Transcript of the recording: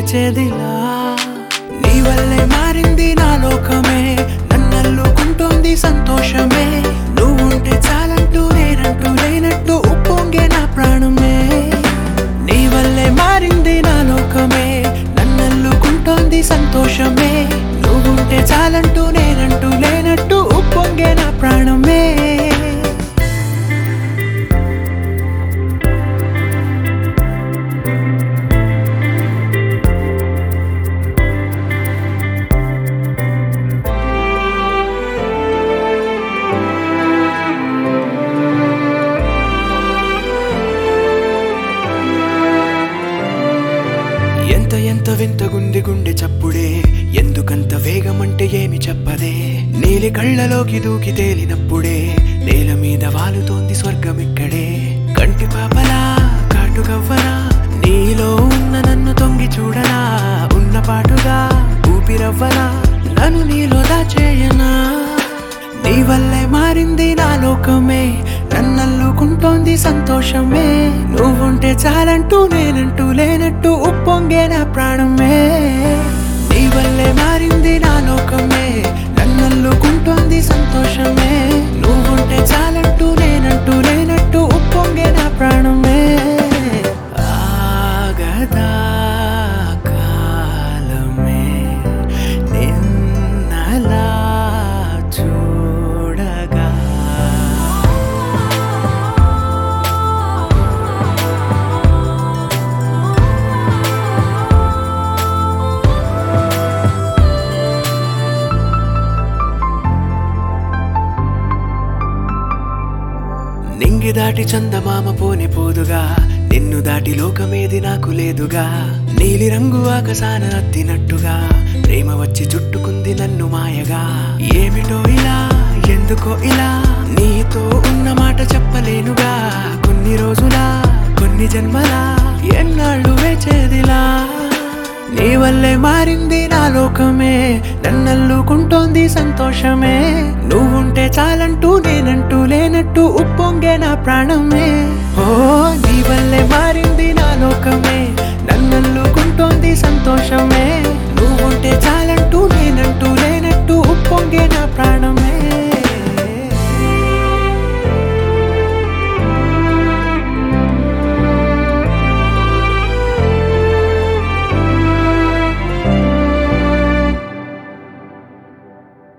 వేచేదిలా నీ వల్లే మారింది నా లోకమే నన్నల్లుకుంటోంది సంతోషమే నువ్వుంటే చాలంటూ నేనంటూ లేనట్టు ఉప్పొంగే నా ప్రాణమే నీ వల్లే మారింది నా లోకమే నన్నల్లుకుంటోంది సంతోషమే నువ్వుంటే చాలంటూ నేనంటూ లేనట్టు ఉప్పొంగే నా ప్రాణమే ఎంత ఎంత వింతగుంది గుండె చప్పుడే ఎందుకంత వేగమంటే ఏమి చెప్పదే నీలి కళ్ళలోకి దూకి తేలినప్పుడే నేల మీద వాలుతోంది స్వర్గం ఇక్కడే కంటి పాపలా కాటుగవ్వనా నీలో ఉన్న నన్ను తొంగి చూడనా ఉన్న పాటుగా ఊపిరవ్వనా నన్ను నీలో దాచేయనా నీ వల్లే మారింది నా లోకమే నన్నల్లుకుంటోంది సంతోషమే నువ్వుంటే చాలంటూ నేనంటూ లేనట్టు ఉప్పొంగే నా ప్రాణమే నీ వల్లే మారింది నా లోకమే నన్నల్లుకుంటోంది సంతోషమే నువ్వుంటే చాలంటూ నేనంటూ లేనట్టు ఉప్పొంగే నా ప్రాణమే ఆగదా కాలమే నిన్నలా చూడగా నింగి దాటి చందమామ పోని పోదుగా నిన్ను దాటి లోకమేది నాకు లేదుగా నీలి రంగు ఆకాశాన అద్దినట్టుగా ప్రేమ వచ్చి చుట్టుకుంది నన్ను మాయగా ఏమిటో ఇలా ఎందుకో ఇలా నీతో ఉన్న మాట చెప్పలేనుగా కొన్ని రోజులా కొన్ని జన్మలా ఎన్నాళ్ళు వేచేదిలా నీ వల్లే మారింది నా లోకమే నన్నల్లుకుంటోంది సంతోషమే నువ్వుంటే చాలంటూ నేనంటూ లేనట్టు ఉప్పొంగే నా ప్రాణమే ఓ నీ వల్లే మారింది నా లోకమే నన్నల్లుకుంటోంది సంతోషమే నువ్వుంటే చాలంటూ